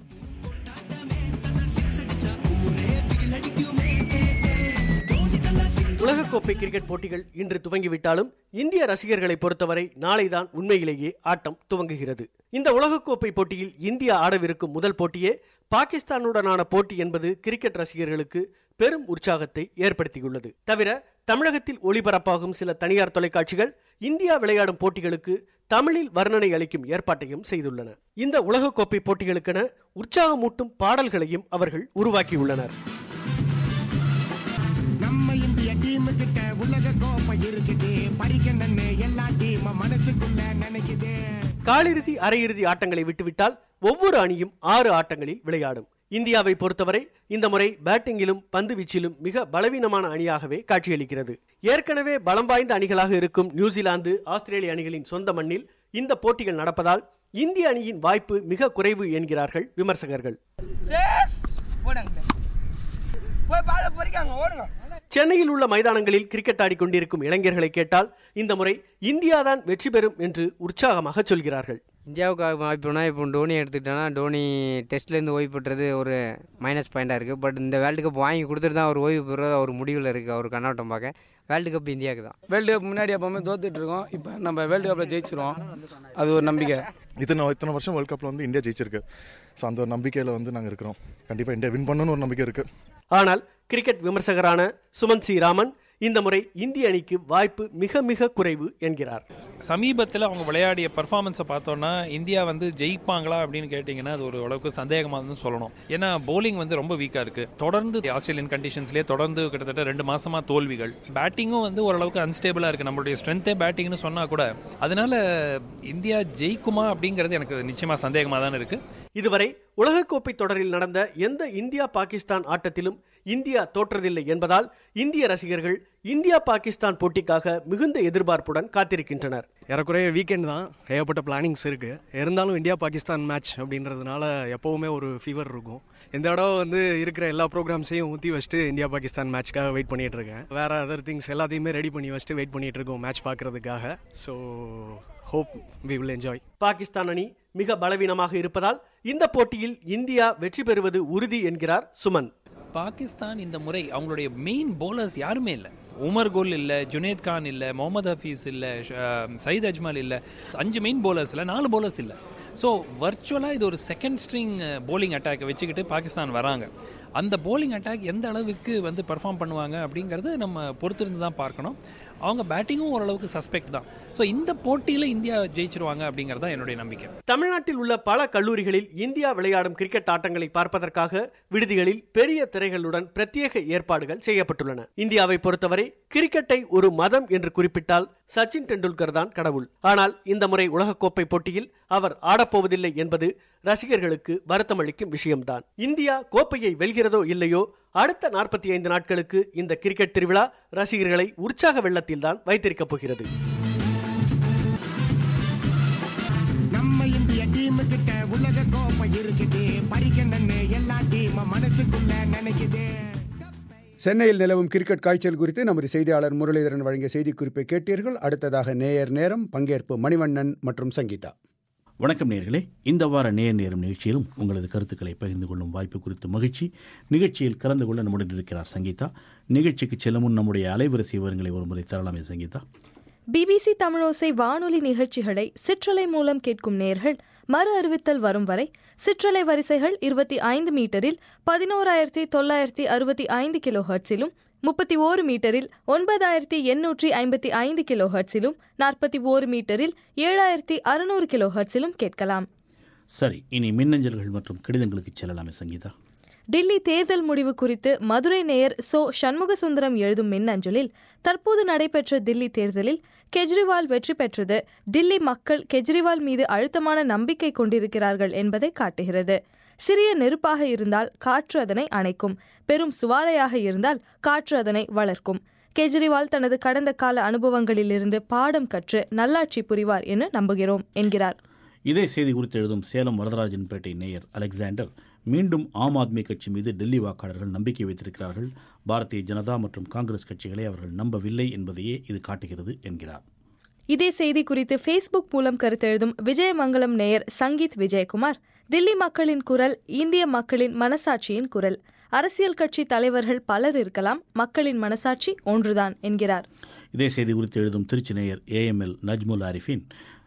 M: உலகக்கோப்பை கிரிக்கெட் போட்டிகள் இன்று துவங்கிவிட்டாலும் இந்திய ரசிகர்களை பொறுத்தவரை நாளைதான் உண்மையிலேயே ஆட்டம் துவங்குகிறது இந்த உலகக்கோப்பை போட்டியில் இந்தியா ஆடவிருக்கும் முதல் போட்டியே பாகிஸ்தானுடனான போட்டி என்பது கிரிக்கெட் ரசிகர்களுக்கு பெரும் உற்சாகத்தை ஏற்படுத்தியுள்ளது தவிர தமிழகத்தில் ஒளிபரப்பாகும் சில தனியார் தொலைக்காட்சிகள் இந்தியா விளையாடும் போட்டிகளுக்கு தமிழில் வர்ணனை அளிக்கும் ஏற்பாட்டையும் செய்துள்ளன இந்த உலகக்கோப்பை போட்டிகளுக்கென உற்சாகமூட்டும் பாடல்களையும் அவர்கள் உருவாக்கியுள்ளனர்
P: நம்ம இந்திய டீம் கிட்ட உலக கோப்பை இருக்குது பறிக்கணும்னு எல்லா டீம் மனசுக்குள்ள நினைக்குது
M: காலிறுதி அரையிறுதி ஆட்டங்களை விட்டுவிட்டால் ஒவ்வொரு அணியும் ஆறு ஆட்டங்களில் விளையாடும் இந்தியாவை பொறுத்தவரை இந்த முறை பேட்டிங்கிலும் பந்து வீச்சிலும் மிக பலவீனமான அணியாகவே காட்சியளிக்கிறது ஏற்கனவே பலம் வாய்ந்த அணிகளாக இருக்கும் நியூசிலாந்து ஆஸ்திரேலிய அணிகளின் சொந்த மண்ணில் இந்த போட்டிகள் நடப்பதால் இந்திய அணியின் வாய்ப்பு மிக குறைவு என்கிறார்கள் விமர்சகர்கள் சென்னையில் உள்ள மைதானங்களில் கிரிக்கெட் ஆடிக் கொண்டிருக்கும் இளைஞர்களை கேட்டால் இந்த முறை இந்தியாதான் வெற்றி பெறும் என்று உற்சாகமாக சொல்கிறார்கள்
Q: இந்தியாவுக்கு வாய்ப்புனா இப்போ டோனி எடுத்துக்கிட்டோன்னா டோனி டெஸ்ட்லேருந்து ஓய்வு பெற்றது ஒரு மைனஸ் பாயிண்டாக இருக்குது பட் இந்த வேர்ல்டு கப் வாங்கி கொடுத்துட்டு தான் அவர் ஓய்வு பெறுறது அவர் முடிவில் இருக்குது அவர் கண்ணோட்டம் பார்க்க வேர்ல்டு கப் இந்தியாவுக்கு தான்
R: வேர்ல்டு கப் முன்னாடி எப்பவுமே தோத்துட்டு இருக்கோம் இப்போ நம்ம வேர்ல்டு கப்பில் ஜெயிச்சிருவோம் அது ஒரு நம்பிக்கை
S: இத்தனை இத்தனை வருஷம் வேர்ல்ட் கப்பில் வந்து இந்தியா ஜெயிச்சிருக்கு ஸோ அந்த ஒரு நம்பிக்கையில் வந்து நாங்கள் இருக்கிறோம் கண்டிப்பாக இந்தியா வின் பண்ணணும்னு ஒரு நம்பிக்கை இருக்குது
M: ஆனால் கிரிக்கெட் விமர்சகரான சுமன் சி ராமன் இந்த முறை இந்திய அணிக்கு வாய்ப்பு மிக மிக குறைவு என்கிறார்
C: சமீபத்தில் அவங்க விளையாடிய பர்ஃபார்மன்ஸை பார்த்தோன்னா இந்தியா வந்து ஜெயிப்பாங்களா அப்படின்னு கேட்டிங்கன்னா அது ஒரு அளவுக்கு சந்தேகமாக தான் சொல்லணும் ஏன்னா போலிங் வந்து ரொம்ப வீக்காக இருக்குது தொடர்ந்து ஆஸ்திரேலியன் கண்டிஷன்ஸ்லேயே தொடர்ந்து கிட்டத்தட்ட ரெண்டு மாசமாக தோல்விகள் பேட்டிங்கும் வந்து ஓரளவுக்கு அன்ஸ்டேபிளாக இருக்குது நம்மளுடைய ஸ்ட்ரென்த்தே பேட்டிங்னு சொன்னால் கூட அதனால இந்தியா ஜெயிக்குமா அப்படிங்கிறது எனக்கு நிச்சயமாக சந்தேகமாக தான் இருக்குது
M: இதுவரை உலகக்கோப்பை தொடரில் நடந்த எந்த இந்தியா பாகிஸ்தான் ஆட்டத்திலும் இந்தியா தோற்றதில்லை என்பதால் இந்திய ரசிகர்கள் இந்தியா பாகிஸ்தான் போட்டிக்காக மிகுந்த எதிர்பார்ப்புடன் காத்திருக்கின்றனர்
T: ஏறக்குறைய வீக்கெண்ட் தான் ஏகப்பட்ட பிளானிங்ஸ் இருக்குது இருந்தாலும் இந்தியா பாகிஸ்தான் மேட்ச் அப்படின்றதுனால எப்போவுமே ஒரு ஃபீவர் இருக்கும் இந்த தடவை வந்து இருக்கிற எல்லா ப்ரோக்ராம்ஸையும் ஊற்றி வச்சுட்டு இந்தியா பாகிஸ்தான் மேட்ச்க்காக வெயிட் பண்ணிட்டு இருக்கேன் வேற அதர் திங்ஸ் எல்லாத்தையுமே ரெடி பண்ணி வச்சுட்டு வெயிட் பண்ணிட்டு இருக்கோம் மேட்ச் பார்க்கறதுக்காக so hope we will enjoy
M: Pakistan அணி மிக பலவீனமாக இருப்பதால் இந்த போட்டியில் இந்தியா வெற்றி பெறுவது உறுதி என்கிறார் சுமன்
C: பாகிஸ்தான் இந்த முறை அவங்களுடைய மெயின் போலர்ஸ் யாருமே இல்லை உமர் கோல் இல்லை ஜுனேத் கான் இல்லை முகமது ஹஃபீஸ் இல்லை சயித் அஜ்மல் இல்லை அஞ்சு மெயின் போலர்ஸில் நாலு போலர்ஸ் இல்லை ஸோ வர்ச்சுவலாக இது ஒரு செகண்ட் ஸ்ட்ரிங் போலிங் அட்டாக்கை வச்சுக்கிட்டு பாகிஸ்தான் வராங்க அந்த போலிங் அட்டாக் எந்த அளவுக்கு வந்து பர்ஃபார்ம் பண்ணுவாங்க அப்படிங்கிறது நம்ம பொறுத்திருந்து தான் பார்க்கணும் அவங்க பேட்டிங்கும் ஓரளவுக்கு சஸ்பெக்ட் தான் ஸோ இந்த போட்டியில் இந்தியா ஜெயிச்சிருவாங்க அப்படிங்கிறது தான் என்னுடைய நம்பிக்கை
M: தமிழ்நாட்டில் உள்ள பல கல்லூரிகளில் இந்தியா விளையாடும் கிரிக்கெட் ஆட்டங்களை பார்ப்பதற்காக விடுதிகளில் பெரிய திரைகளுடன் பிரத்யேக ஏற்பாடுகள் செய்யப்பட்டுள்ளன இந்தியாவை பொறுத்தவரை கிரிக்கெட்டை ஒரு மதம் என்று குறிப்பிட்டால் சச்சின் டெண்டுல்கர் தான் கடவுள் ஆனால் இந்த முறை உலகக்கோப்பை போட்டியில் அவர் ஆடப்போவதில்லை என்பது ரசிகர்களுக்கு வருத்தமளிக்கும் விஷயம்தான் இந்தியா கோப்பையை வெல்கிறதோ இல்லையோ அடுத்த நாற்பத்தி ஐந்து நாட்களுக்கு இந்த கிரிக்கெட் திருவிழா ரசிகர்களை உற்சாக வெள்ளத்தில் தான் வைத்திருக்கப் போகிறது
P: நம்ம இந்திய டீம் கிட்ட உலக கோப்பை இருக்குது பறிக்கணும்னு எல்லா டீம் மனசுக்குள்ள நினைக்குது
A: சென்னையில் நிலவும் கிரிக்கெட் காய்ச்சல் குறித்து நமது செய்தியாளர் முரளிதரன் வழங்கிய செய்திக்குறிப்பை கேட்டீர்கள் அடுத்ததாக நேயர் நேரம் பங்கேற்பு மணிவண்ணன் மற்றும் சங்கீதா
U: வணக்கம் நேர்களே இந்த வார நேர் நேரம் நிகழ்ச்சியிலும் உங்களது கருத்துக்களை பகிர்ந்து கொள்ளும் வாய்ப்பு குறித்து மகிழ்ச்சி நிகழ்ச்சியில் கலந்து கொள்ள நம்முடன் இருக்கிறார் சங்கீதா நிகழ்ச்சிக்கு செல்லும் முன் நம்முடைய அலைவரிசை விவரங்களை ஒருமுறை தரலாமே சங்கீதா
V: பிபிசி தமிழோசை வானொலி நிகழ்ச்சிகளை சிற்றலை மூலம் கேட்கும் நேர்கள் மறு அறிவித்தல் வரும் வரை சிற்றலை வரிசைகள் இருபத்தி ஐந்து மீட்டரில் பதினோராயிரத்தி தொள்ளாயிரத்தி அறுபத்தி ஐந்து கிலோ ஹர்ட்ஸிலும் முப்பத்தி ஓரு மீட்டரில் ஒன்பதாயிரத்தி எண்ணூற்றி ஐம்பத்தி ஐந்து கிலோ ஹர்ட்ஸிலும் நாற்பத்தி ஓரு மீட்டரில் ஏழாயிரத்தி அறுநூறு கிலோ ஹர்ட்ஸிலும் கேட்கலாம்
U: சரி இனி மின்னஞ்சல்கள் மற்றும் கடிதங்களுக்கு செல்லலாமே சங்கீதா
V: டில்லி தேர்தல் முடிவு குறித்து மதுரை நேயர் சோ சண்முகசுந்தரம் எழுதும் மின்னஞ்சலில் தற்போது நடைபெற்ற தில்லி தேர்தலில் கெஜ்ரிவால் வெற்றி பெற்றது டில்லி மக்கள் கெஜ்ரிவால் மீது அழுத்தமான நம்பிக்கை கொண்டிருக்கிறார்கள் என்பதை காட்டுகிறது சிறிய நெருப்பாக இருந்தால் காற்று அதனை அணைக்கும் பெரும் சுவாலையாக இருந்தால் காற்று அதனை வளர்க்கும் கெஜ்ரிவால் தனது கடந்த கால அனுபவங்களிலிருந்து பாடம் கற்று நல்லாட்சி புரிவார் என நம்புகிறோம் என்கிறார்
U: இதே செய்தி குறித்து எழுதும் சேலம் வரதராஜன்பேட்டை நேயர் அலெக்சாண்டர் மீண்டும் ஆம் ஆத்மி கட்சி மீது டெல்லி வாக்காளர்கள் நம்பிக்கை வைத்திருக்கிறார்கள் பாரதிய ஜனதா மற்றும் காங்கிரஸ் கட்சிகளை அவர்கள் நம்பவில்லை என்பதையே இது காட்டுகிறது என்கிறார்
V: இதே செய்தி குறித்து ஃபேஸ்புக் மூலம் கருத்தெழுதும் விஜயமங்கலம் நேயர் சங்கீத் விஜயகுமார் தில்லி மக்களின் குரல் இந்திய மக்களின் மனசாட்சியின் குரல் அரசியல் கட்சி தலைவர்கள் பலர் இருக்கலாம் மக்களின் மனசாட்சி ஒன்றுதான் என்கிறார்
U: இதே செய்தி குறித்து எழுதும் திருச்சி நேயர் ஏஎம்எல் நஜ்முல் ஆரிஃபின்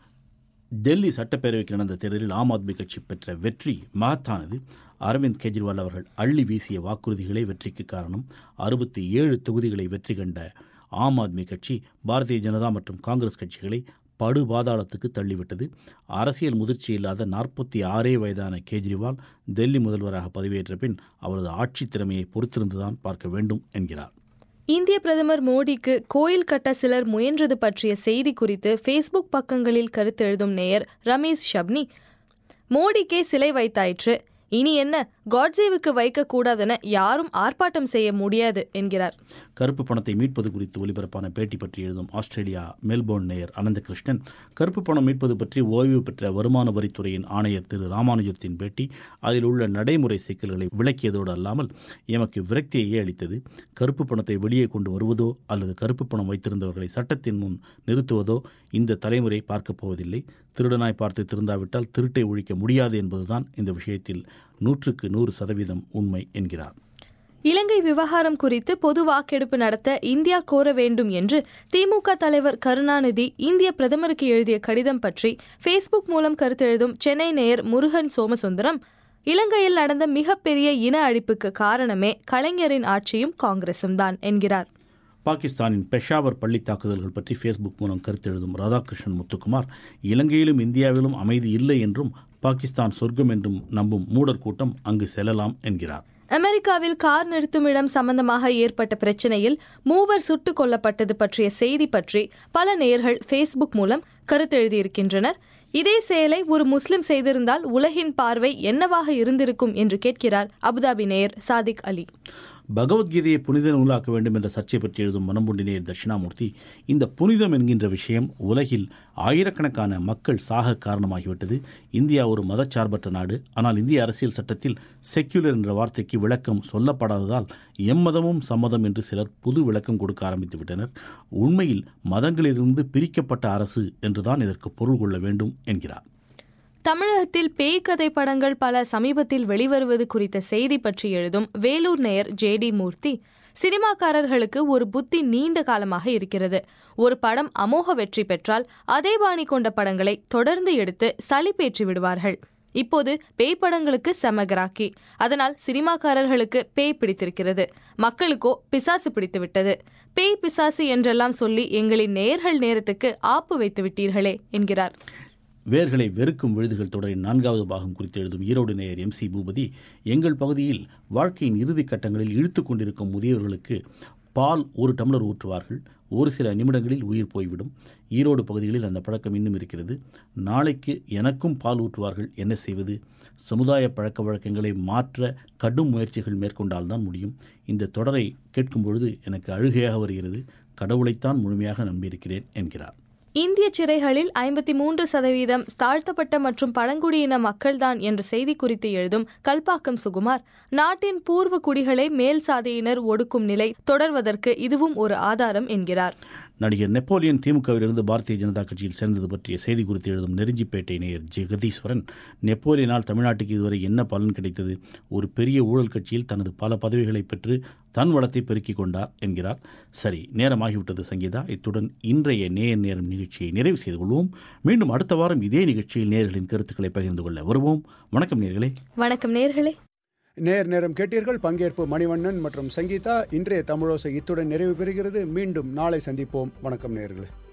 U: டெல்லி சட்டப்பேரவைக்கு நடந்த தேர்தலில் ஆம் ஆத்மி கட்சி பெற்ற வெற்றி மகத்தானது அரவிந்த் கெஜ்ரிவால் அவர்கள் அள்ளி வீசிய வாக்குறுதிகளே வெற்றிக்கு காரணம் அறுபத்தி ஏழு தொகுதிகளை வெற்றி கண்ட ஆம் ஆத்மி கட்சி பாரதிய ஜனதா மற்றும் காங்கிரஸ் கட்சிகளை படுபாதாளத்துக்கு தள்ளிவிட்டது அரசியல் முதிர்ச்சி இல்லாத நாற்பத்தி ஆறே வயதான கெஜ்ரிவால் டெல்லி முதல்வராக பதவியேற்ற பின் அவரது ஆட்சி திறமையை பொறுத்திருந்துதான் பார்க்க வேண்டும் என்கிறார்
V: இந்திய பிரதமர் மோடிக்கு கோயில் கட்ட சிலர் முயன்றது பற்றிய செய்தி குறித்து ஃபேஸ்புக் பக்கங்களில் கருத்தெழுதும் நேயர் ரமேஷ் ஷப்னி மோடிக்கே சிலை வைத்தாயிற்று இனி என்ன காட்சேவுக்கு வைக்கக்கூடாதென யாரும் ஆர்ப்பாட்டம் செய்ய முடியாது என்கிறார்
U: கருப்பு பணத்தை மீட்பது குறித்து ஒலிபரப்பான பேட்டி பற்றி எழுதும் ஆஸ்திரேலியா மெல்போர்ன் நேயர் அனந்தகிருஷ்ணன் கருப்பு பணம் மீட்பது பற்றி ஓய்வு பெற்ற வருமான வரித்துறையின் ஆணையர் திரு ராமானுஜத்தின் பேட்டி அதில் உள்ள நடைமுறை சிக்கல்களை விளக்கியதோடு அல்லாமல் எமக்கு விரக்தியையே அளித்தது கருப்பு பணத்தை வெளியே கொண்டு வருவதோ அல்லது கருப்பு பணம் வைத்திருந்தவர்களை சட்டத்தின் முன் நிறுத்துவதோ இந்த தலைமுறை பார்க்கப் போவதில்லை திருடனாய் பார்த்து திருந்தாவிட்டால் திருட்டை ஒழிக்க முடியாது என்பதுதான் இந்த விஷயத்தில் நூற்றுக்கு நூறு சதவீதம் உண்மை என்கிறார்
V: இலங்கை விவகாரம் குறித்து பொது வாக்கெடுப்பு நடத்த இந்தியா கோர வேண்டும் என்று திமுக தலைவர் கருணாநிதி இந்திய பிரதமருக்கு எழுதிய கடிதம் பற்றி ஃபேஸ்புக் மூலம் கருத்தெழுதும் சென்னை நேயர் முருகன் சோமசுந்தரம் இலங்கையில் நடந்த மிகப்பெரிய இன அழிப்புக்கு காரணமே கலைஞரின் ஆட்சியும் காங்கிரசும் தான் என்கிறார்
U: பாகிஸ்தானின் பெஷாவர் பள்ளி தாக்குதல்கள் பற்றி ஃபேஸ்புக் மூலம் கருத்தெழுதும் ராதாகிருஷ்ணன் முத்துக்குமார் இலங்கையிலும் இந்தியாவிலும் அமைதி இல்லை என்றும் பாகிஸ்தான் சொர்க்கம் என்றும் நம்பும் மூடர் கூட்டம் அங்கு செல்லலாம் என்கிறார்
V: அமெரிக்காவில் கார் நிறுத்தும் இடம் சம்பந்தமாக ஏற்பட்ட பிரச்சனையில் மூவர் சுட்டுக் கொல்லப்பட்டது பற்றிய செய்தி பற்றி பல நேயர்கள் ஃபேஸ்புக் மூலம் கருத்தெழுதியிருக்கின்றனர் இதே செயலை ஒரு முஸ்லிம் செய்திருந்தால் உலகின் பார்வை என்னவாக இருந்திருக்கும் என்று கேட்கிறார் அபுதாபி நேயர் சாதிக் அலி
U: பகவத்கீதையை புனித நூலாக்க வேண்டும் என்ற சர்ச்சை பற்றி எழுதும் மனம்புண்டினேர் தட்சிணாமூர்த்தி இந்த புனிதம் என்கின்ற விஷயம் உலகில் ஆயிரக்கணக்கான மக்கள் சாக காரணமாகிவிட்டது இந்தியா ஒரு மதச்சார்பற்ற நாடு ஆனால் இந்திய அரசியல் சட்டத்தில் செக்யுலர் என்ற வார்த்தைக்கு விளக்கம் சொல்லப்படாததால் எம்மதமும் சம்மதம் என்று சிலர் புது விளக்கம் கொடுக்க ஆரம்பித்து விட்டனர் உண்மையில் மதங்களிலிருந்து பிரிக்கப்பட்ட அரசு என்றுதான் இதற்கு பொருள் கொள்ள வேண்டும் என்கிறார்
V: தமிழகத்தில் பேய் கதை படங்கள் பல சமீபத்தில் வெளிவருவது குறித்த செய்தி பற்றி எழுதும் வேலூர் நேயர் ஜே டி மூர்த்தி சினிமாக்காரர்களுக்கு ஒரு புத்தி நீண்ட காலமாக இருக்கிறது ஒரு படம் அமோக வெற்றி பெற்றால் அதே பாணி கொண்ட படங்களை தொடர்ந்து எடுத்து சலிப்பேற்றி விடுவார்கள் இப்போது பேய் படங்களுக்கு செமகராக்கி அதனால் சினிமாக்காரர்களுக்கு பேய் பிடித்திருக்கிறது மக்களுக்கோ பிசாசு பிடித்து விட்டது பேய் பிசாசு என்றெல்லாம் சொல்லி எங்களின் நேர்கள் நேரத்துக்கு ஆப்பு வைத்து விட்டீர்களே என்கிறார்
U: வேர்களை வெறுக்கும் விழுதுகள் தொடரின் நான்காவது பாகம் குறித்து எழுதும் ஈரோடு நேயர் எம் சி பூபதி எங்கள் பகுதியில் வாழ்க்கையின் இறுதிக் கட்டங்களில் இழுத்து கொண்டிருக்கும் முதியவர்களுக்கு பால் ஒரு டம்ளர் ஊற்றுவார்கள் ஒரு சில நிமிடங்களில் உயிர் போய்விடும் ஈரோடு பகுதிகளில் அந்த பழக்கம் இன்னும் இருக்கிறது நாளைக்கு எனக்கும் பால் ஊற்றுவார்கள் என்ன செய்வது சமுதாய பழக்க வழக்கங்களை மாற்ற கடும் முயற்சிகள் மேற்கொண்டால்தான் முடியும் இந்த தொடரை கேட்கும் பொழுது எனக்கு அழுகையாக வருகிறது கடவுளைத்தான் முழுமையாக நம்பியிருக்கிறேன் என்கிறார்
V: இந்திய சிறைகளில் ஐம்பத்தி மூன்று சதவீதம் தாழ்த்தப்பட்ட மற்றும் பழங்குடியின மக்கள்தான் என்ற செய்தி குறித்து எழுதும் கல்பாக்கம் சுகுமார் நாட்டின் பூர்வ குடிகளை மேல் சாதியினர் ஒடுக்கும் நிலை தொடர்வதற்கு இதுவும் ஒரு ஆதாரம் என்கிறார்
U: நடிகர் நெப்போலியன் திமுகவிலிருந்து பாரதிய ஜனதா கட்சியில் சேர்ந்தது பற்றிய செய்தி குறித்து எழுதும் நெருஞ்சிப்பேட்டை நேயர் ஜெகதீஸ்வரன் நெப்போலியனால் தமிழ்நாட்டுக்கு இதுவரை என்ன பலன் கிடைத்தது ஒரு பெரிய ஊழல் கட்சியில் தனது பல பதவிகளை பெற்று தன் வளத்தை பெருக்கிக் கொண்டார் என்கிறார் சரி நேரமாகிவிட்டது சங்கீதா இத்துடன் இன்றைய நேயர் நேரம் நிகழ்ச்சியை நிறைவு செய்து கொள்வோம் மீண்டும் அடுத்த வாரம் இதே நிகழ்ச்சியில் நேயர்களின் கருத்துக்களை பகிர்ந்து கொள்ள வருவோம் வணக்கம் நேர்களே
V: வணக்கம் நேர்களே
A: நேர் நேரம் கேட்டீர்கள் பங்கேற்பு மணிவண்ணன் மற்றும் சங்கீதா இன்றைய தமிழோசை இத்துடன் நிறைவு பெறுகிறது மீண்டும் நாளை சந்திப்போம் வணக்கம் நேர்களே